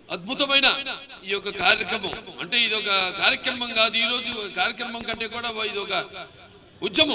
అద్భుతమైన ఈ యొక్క కార్యక్రమం అంటే ఇది ఒక కార్యక్రమం కాదు ఈ రోజు కార్యక్రమం కంటే కూడా ఇది ఒక ఉద్యమం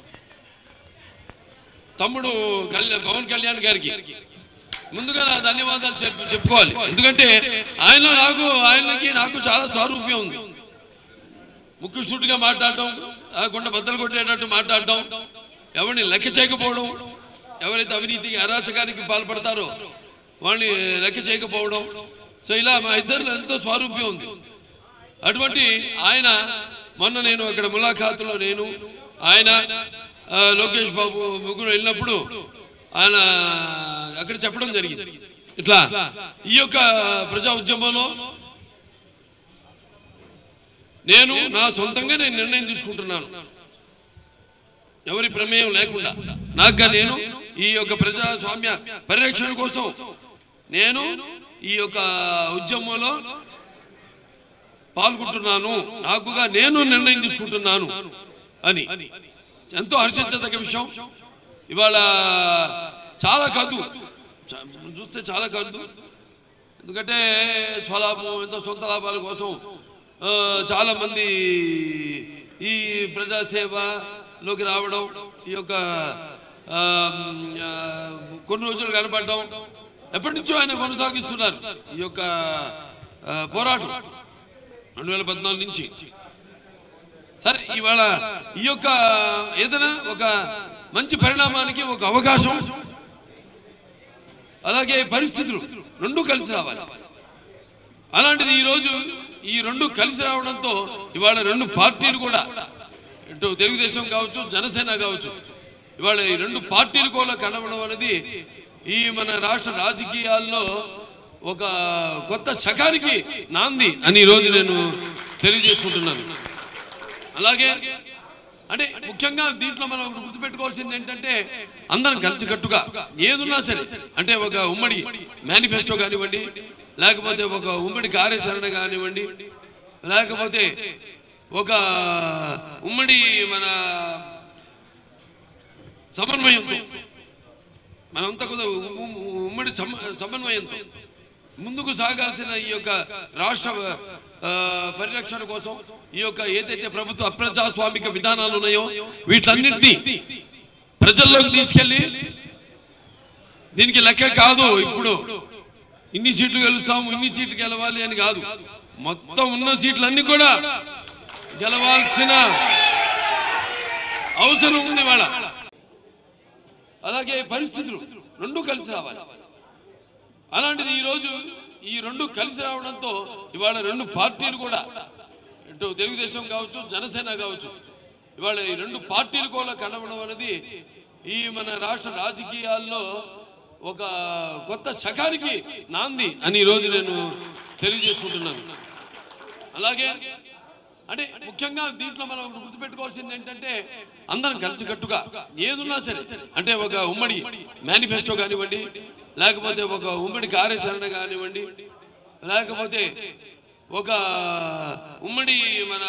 తమ్ముడు కళ్యాణ్ పవన్ కళ్యాణ్ గారికి ముందుగా నా ధన్యవాదాలు చెప్పు చెప్పుకోవాలి ఎందుకంటే ఆయన నాకు ఆయనకి నాకు చాలా సారూప్యం ఉంది ముక్కు సూటిగా మాట్లాడటం ఆ గుండె బద్దలు కొట్టేటట్టు మాట్లాడటం ఎవరిని లెక్క చేయకపోవడం ఎవరైతే అవినీతికి అరాచకానికి పాల్పడతారో వాడిని లెక్క చేయకపోవడం సో ఇలా మా ఇద్దరిలో ఎంతో స్వారూప్యం ఉంది అటువంటి ఆయన మొన్న నేను అక్కడ ములాఖాతులో నేను ఆయన ఆ, లోకేష్ బాబు ముగ్గురు వెళ్ళినప్పుడు ఆయన అక్కడ చెప్పడం జరిగింది ఇట్లా ఈ యొక్క ప్రజా ఉద్యమంలో నేను నా సొంతంగా నేను నిర్ణయం తీసుకుంటున్నాను ఎవరి ప్రమేయం లేకుండా నాకుగా నేను ఈ యొక్క ప్రజాస్వామ్య పరిరక్షణ కోసం నేను ఈ యొక్క ఉద్యమంలో పాల్గొంటున్నాను నాకుగా నేను నిర్ణయం తీసుకుంటున్నాను అని ఎంతో హర్షించదగ్గ విషయం ఇవాళ చాలా కాదు చ- చూస్తే చాలా కాదు ఎందుకంటే స్వలాభం ఎంతో సొంత లాభాల కోసం ఆ, చాలా మంది ఈ ప్రజాసేవలోకి రావడం ఈ యొక్క ఆ, ఆ, కొన్ని రోజులు కనపడటం ఎప్పటి నుంచో ఆయన కొనసాగిస్తున్నారు ఈ యొక్క ఆ, పోరాటం రెండు వేల పద్నాలుగు నుంచి సరే ఇవాళ ఈ యొక్క ఏదైనా ఒక మంచి పరిణామానికి ఒక అవకాశం అలాగే పరిస్థితులు రెండు కలిసి రావాలి అలాంటిది ఈ రోజు ఈ రెండు కలిసి రావడంతో ఇవాళ రెండు పార్టీలు కూడా ఇటు తెలుగుదేశం కావచ్చు జనసేన కావచ్చు ఇవాళ ఈ రెండు పార్టీలు కూడా కనబడడం అనేది ఈ మన రాష్ట్ర రాజకీయాల్లో ఒక కొత్త శకానికి నాంది అని ఈ రోజు నేను తెలియజేసుకుంటున్నాను అలాగే అంటే ముఖ్యంగా దీంట్లో మనం ఒకటి గుర్తుపెట్టుకోవాల్సింది ఏంటంటే అందరం కలిసికట్టుగా ఏదున్నా సరే అంటే ఒక ఉమ్మడి మేనిఫెస్టో కానివ్వండి లేకపోతే ఒక ఉమ్మడి కార్యాచరణ కానివ్వండి లేకపోతే ఒక ఉమ్మడి మన సమన్వయంతో మనంతా కూడా ఉ- ఉ- ఉమ్మడి సమ- సమన్వయంతో ముందుకు సాగాల్సిన ఈ యొక్క రాష్ట్ర ఆ, పరిరక్షణ కోసం ఈ యొక్క ఏదైతే ప్రభుత్వ అప్రజాస్వామిక విధానాలు ఉన్నాయో వీటన్నింటినీ ప్రజల్లోకి తీసుకెళ్ళి దీనికి లెక్క కాదు ఇప్పుడు ఇన్ని సీట్లు గెలుస్తాము ఇన్ని సీట్లు గెలవాలి అని కాదు మొత్తం ఉన్న సీట్లన్నీ కూడా గెలవాల్సిన అవసరం ఉంది వాళ్ళ అలాగే పరిస్థితులు రెండు కలిసి రావాలి అలాంటిది ఈ రోజు ఈ రెండు కలిసి రావడంతో ఇవాళ రెండు పార్టీలు కూడా ఇటు తెలుగుదేశం కావచ్చు జనసేన కావచ్చు ఇవాళ ఈ రెండు పార్టీలు కూడా కనబడడం అనేది ఈ మన రాష్ట్ర రాజకీయాల్లో ఒక కొత్త శకానికి నాంది అని ఈ రోజు నేను తెలియజేసుకుంటున్నాను అలాగే అంటే ముఖ్యంగా దీంట్లో మనం ఒకటి గుర్తుపెట్టుకోవాల్సింది ఏంటంటే అందరం కలిసికట్టుగా ఏదున్నా సరే అంటే ఒక ఉమ్మడి మేనిఫెస్టో కానివ్వండి లేకపోతే ఒక ఉమ్మడి కార్యాచరణ కానివ్వండి లేకపోతే ఒక ఉమ్మడి మన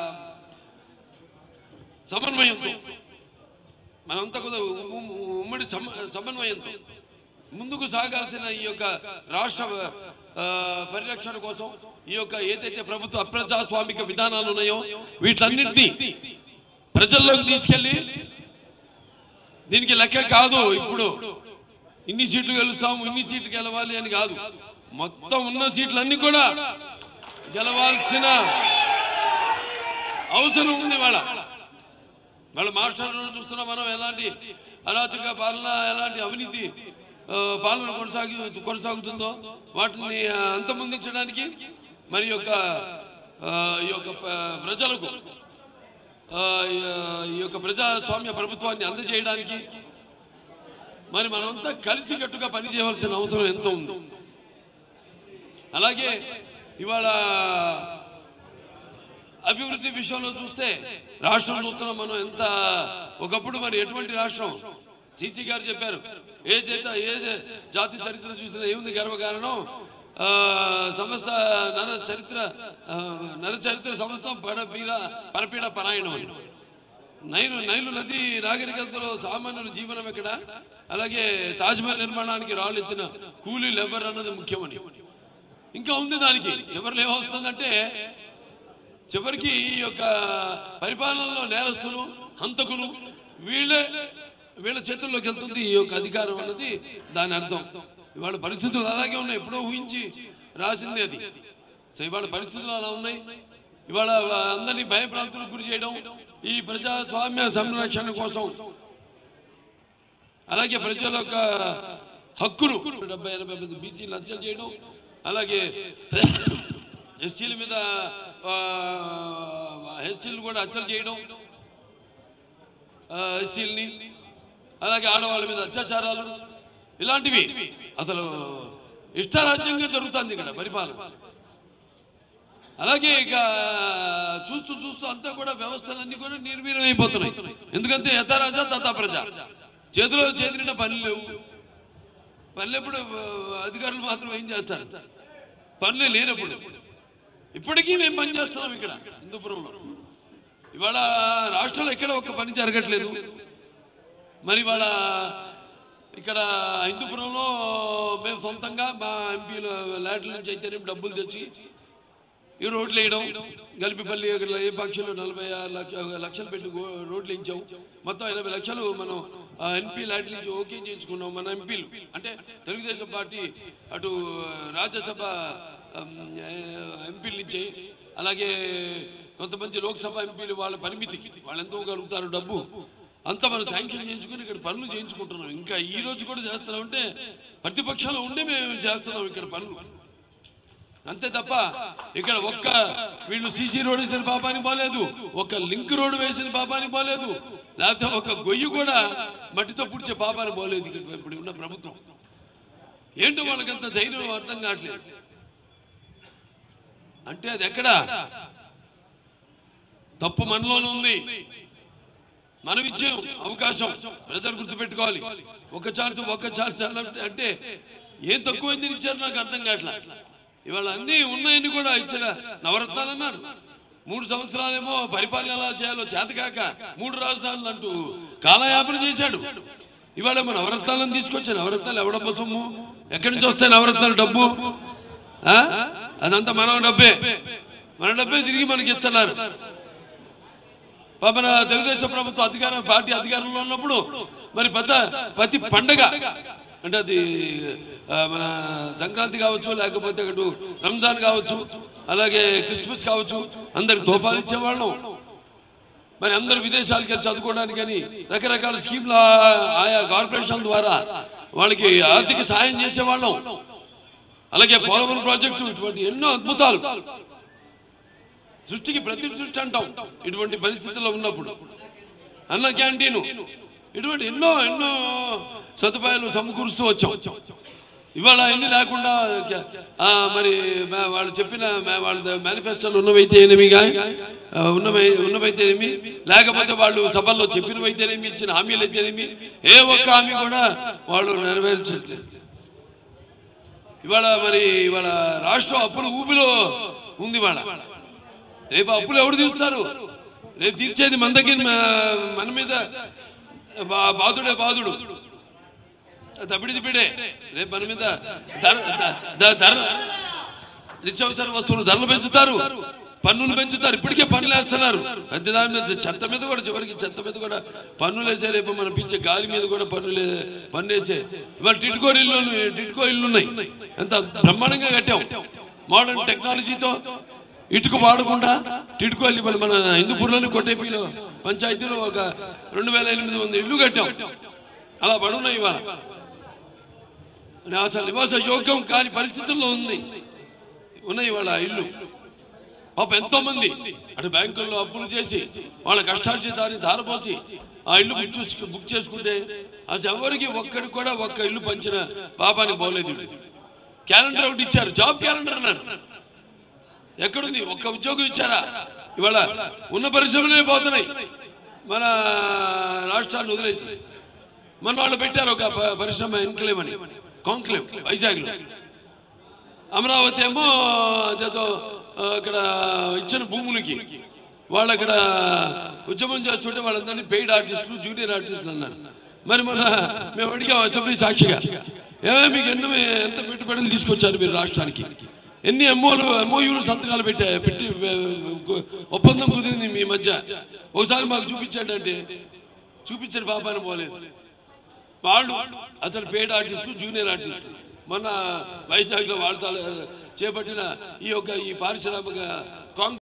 సమన్వయంతో మనంతా కూడా ఉ- ఉ- ఉమ్మడి సమ- సమన్వయంతో ముందుకు సాగాల్సిన ఈ యొక్క రాష్ట్ర ఆ, పరిరక్షణ కోసం ఈ యొక్క ఏదైతే ప్రభుత్వ అప్రజాస్వామిక విధానాలు ఉన్నాయో వీటన్నింటినీ ప్రజల్లోకి తీసుకెళ్ళి దీనికి లెక్క కాదు ఇప్పుడు ఇన్ని సీట్లు గెలుస్తాము ఇన్ని సీట్లు గెలవాలి అని కాదు మొత్తం ఉన్న సీట్లన్నీ కూడా గెలవాల్సిన అవసరం ఉంది వాళ్ళ వాళ్ళ మాస్టర్లను చూస్తున్నాం మనం ఎలాంటి అరాచక పాలన ఎలాంటి అవినీతి ఆ, పాలన కొనసాగి కొనసాగుతుందో వాటిని ఆ, అంతమొందించడానికి మరి యొక్క ఆ, ఈ యొక్క ప- ప్రజలకు ఆ, ఈ యొక్క ప్రజాస్వామ్య ప్రభుత్వాన్ని అందజేయడానికి మరి మనమంతా కలిసికట్టుగా పనిచేయవలసిన అవసరం ఎంతో ఉంది అలాగే ఇవాళ అభివృద్ధి విషయంలో చూస్తే రాష్ట్రం చూస్తున్నాం మనం ఎంత ఒకప్పుడు మరి ఎటువంటి రాష్ట్రం సిసి గారు చెప్పారు ఏ చేత ఏ జాతి చరిత్ర చూసినా ఏముంది గర్వకారణం ఆ, సమస్త నర చరిత్ర ఆ, నర చరిత్ర సమస్తం పడపీడ పరపీడ పరాయణం అని నైలు నైలు నది నాగరికతలో సామాన్యుల జీవనం ఎక్కడ అలాగే తాజ్మహల్ నిర్మాణానికి రాళ్ళు ఎత్తిన కూలీలు ఎవరు అన్నది ముఖ్యమని ఇంకా ఉంది దానికి చివరిలో ఏమొస్తుందంటే చివరికి ఈ యొక్క పరిపాలనలో నేరస్తులు హంతకులు వీళ్ళే వీళ్ళ చేతుల్లోకి వెళ్తుంది ఈ యొక్క అధికారం అన్నది దాని అర్థం ఇవాళ పరిస్థితులు అలాగే ఉన్నాయి ఎప్పుడో ఊహించి రాసింది అది సో ఇవాళ పరిస్థితులు అలా ఉన్నాయి ఇవాళ అందరినీ భయప్రాంతులకు గురి చేయడం ఈ ప్రజాస్వామ్య సంరక్షణ కోసం అలాగే ప్రజల యొక్క హక్కులు డెబ్బై ఎనభై మంది బీసీలు హత్యలు చేయడం అలాగే ఎస్టీల మీద ఎస్టీలు కూడా హత్యలు చేయడం ఎస్సీలని అలాగే ఆడవాళ్ళ మీద అత్యాచారాలు ఇలాంటివి అసలు ఇష్టారాజ్యంగా జరుగుతుంది ఇక్కడ పరిపాలన అలాగే ఇక చూస్తూ చూస్తూ అంతా కూడా వ్యవస్థలన్నీ కూడా నిర్వీర్యం అయిపోతున్నాయి ఎందుకంటే యథారాజా తథా ప్రజ చేతిలో చేతిన పనులు లేవు పనులు ఎప్పుడు అధికారులు మాత్రం ఏం చేస్తారు పనులే లేనప్పుడు ఇప్పటికీ మేము పని చేస్తున్నాం ఇక్కడ హిందూపురంలో ఇవాళ రాష్ట్రంలో ఎక్కడ ఒక్క పని జరగట్లేదు మరి ఇవాళ ఇక్కడ హిందూపురంలో మేము సొంతంగా మా ఎంపీల ల్యాట్ల నుంచి అయితేనే డబ్బులు తెచ్చి ఈ రోడ్లు వేయడం గలిపిపల్లి ఇక్కడ ఏ పక్షులు నలభై ఆరు లక్ష లక్షలు పెట్టి గో- రోడ్లు వేయించాం మొత్తం ఎనభై లక్షలు మనం ఎన్పీ లాంటి నుంచి ఓకే చేయించుకున్నాం మన ఎంపీలు అంటే తెలుగుదేశం పార్టీ అటు రాజ్యసభ ఉమ్, ఎంపీల నుంచి అలాగే కొంతమంది లోక్సభ ఎంపీలు వాళ్ళ పరిమితికి వాళ్ళు ఎంతో కలుగుతారు డబ్బు అంతా మనం శాంక్షన్ చేయించుకుని ఇక్కడ పనులు చేయించుకుంటున్నాం ఇంకా ఈ రోజు కూడా చేస్తున్నామంటే ప్రతిపక్షాలు ఉండే మేము చేస్తున్నాం ఇక్కడ పనులు అంతే తప్ప ఇక్కడ ఒక్క వీళ్ళు సీసీ రోడ్ వేసిన పాపానికి పోలేదు ఒక్క లింక్ రోడ్ వేసిన పాపానికి పోలేదు లేకపోతే ఒక గొయ్యి కూడా మట్టితో పుడిచే పాపానికి పోలేదు ఇక్కడ ఇప్పుడు ఉన్న ప్రభుత్వం ఏంటో వాళ్ళకంత ధైర్యం అర్థం కావట్లేదు అంటే అది ఎక్కడ తప్పు మనలోనే ఉంది మనం ఇచ్చాం అవకాశం ప్రజలు గుర్తుపెట్టుకోవాలి ఒక ఛాన్స్ ఒక ఛాన్స్ అన్నట్టు అంటే ఏం తక్కువైంది ఇచ్చారు నాకు అర్థం కావట్లా ఇవాళ అన్ని ఉన్నాయని కూడా ఇచ్చిన నవరత్నాలు అన్నారు మూడు సంవత్సరాలేమో పరిపాలన ఎలా చేయాలో చేతకాక మూడు రాజధానులు అంటూ కాలయాపన చేశాడు ఇవాళ మన నవరత్నాలను తీసుకొచ్చా నవరత్నాలు ఎవడబ్బ సొమ్ము ఎక్కడి నుంచి వస్తాయి నవరత్నాలు డబ్బు ఆ? అదంతా మన డబ్బే మన డబ్బే తిరిగి మనకి ఇస్తున్నారు పాపన తెలుగుదేశం ప్రభుత్వం అధికారం పార్టీ అధికారంలో ఉన్నప్పుడు మరి పెద్ద ప్రతి పండగ అంటే అది ఆ, మన సంక్రాంతి కావచ్చు లేకపోతే అటు రంజాన్ కావచ్చు అలాగే క్రిస్మస్ కావచ్చు అందరికి తోఫాలు ఇచ్చేవాళ్ళం మరి అందరు విదేశాలకు వెళ్ళి చదువుకోవడానికి అని రకరకాల స్కీమ్లు ఆ- ఆయా కార్పొరేషన్ ద్వారా వాళ్ళకి ఆర్థిక సాయం చేసేవాళ్ళం అలాగే పోలవరం ప్రాజెక్టు ఇటువంటి ఎన్నో అద్భుతాలు సృష్టికి ప్రతి సృష్టి అంటాం ఇటువంటి పరిస్థితుల్లో ఉన్నప్పుడు అన్న క్యాంటీన్ ఇటువంటి ఎన్నో ఎన్నో సదుపాయాలు సమకూరుస్తూ వచ్చాం ఇవాళ ఎన్ని లేకుండా ఆ, మరి మా- వాళ్ళు చెప్పిన మా- వాళ్ళ మేనిఫెస్టోలు ఉన్నవైతేనేమి కానీ ఉన్నవై ఉన్నవైతేనేమి లేకపోతే వాళ్ళు సభల్లో చెప్పినవైతేనేమి ఇచ్చిన హామీలు అయితేనేమి ఏ ఒక్క హామీ కూడా వాళ్ళు నెరవేర్చట్లేదు ఇవాళ మరి ఇవాళ రాష్ట్రం అప్పులు ఊబిలో ఉంది ఇవాళ రేపు అప్పులు ఎవరు తీరుస్తారు రేపు తీర్చేది మన దగ్గర మ- మన మీద బా- బాధుడే బాధుడు తప్పిడి తిప్పిడే రేపు మన మీద ధర ధ- ధ- ధర నిత్యావసర వస్తువులు ధరలు పెంచుతారు పన్నులు పెంచుతారు ఇప్పటికే పన్నులు వేస్తున్నారు పెద్ద దాని మీద చెత్త మీద కూడా చివరికి చెత్త మీద కూడా పన్నులు వేసే రేపు మనం పిచ్చే గాలి మీద కూడా పన్నులు పన్ను వేసే ఇవాళ టిట్కో ఇల్లు టిట్కో ఇల్లు ఉన్నాయి ఎంత బ్రహ్మాండంగా కట్టాం మోడర్న్ టెక్నాలజీతో ఇటుక వాడకుండా టిట్కో ఇల్లు ఇవాళ మన హిందూపూర్లోని కొట్టేపీలో పంచాయతీలో ఒక రెండు వేల ఎనిమిది వందల ఇల్లు కట్టాం అలా పడున్నాయి ఇవాళ అసలు నివాస యోగ్యం కాని పరిస్థితుల్లో ఉంది ఉన్నాయి వాళ్ళ ఇల్లు పాప ఎంతో మంది అటు బ్యాంకుల్లో అప్పులు చేసి వాళ్ళ కష్టార్జీ దాన్ని ధారపోసి ఆ ఇల్లు బుక్ చూసు బుక్ చేసుకుంటే అది ఎవరికి ఒక్కడికి కూడా ఒక్క ఇల్లు పంచిన పాపానికి పోలేదు క్యాలెండర్ ఒకటి ఇచ్చారు జాబ్ క్యాలెండర్ అన్నారు ఎక్కడుంది ఒక్క ఉద్యోగం ఇచ్చారా ఇవాళ ఉన్న పరిశ్రమలే పోతున్నాయి మన రాష్ట్రాన్ని వదిలేసి మన వాళ్ళు పెట్టారు ఒక ప- పరిశ్రమ ఎన్క్లేవ్ అని కాంక్లేవ్ వైజాగ్లో అమరావతి ఏమో అదేదో ఆ, అక్కడ ఇచ్చిన భూములకి వాళ్ళు అక్కడ ఉద్యమం చేస్తుంటే వాళ్ళందరినీ పెయిడ్ ఆర్టిస్టులు జూనియర్ ఆర్టిస్టులు అన్నారు మరి మన మేము అడిగాం అసెంబ్లీ సాక్షిగా ఏమే మీకు ఎన్నో ఎంత పెట్టుబడులు తీసుకొచ్చారు మీరు రాష్ట్రానికి ఎన్ని ఎంఓలు ఎంఓయూలు సంతకాలు పెట్టా పెట్టి ఏ, ఒప్పందం కుదిరింది మీ మధ్య ఒకసారి మాకు చూపించండి అంటే చూపించండి పాపాన్ని పోలేదు వాళ్ళు అసలు పేట ఆర్టిస్టులు జూనియర్ ఆర్టిస్టులు మొన్న వైజాగ్లో వాళ్ళ చేపట్టిన ఈ యొక్క ఈ పారిశ్రామిక కాంగ్రెస్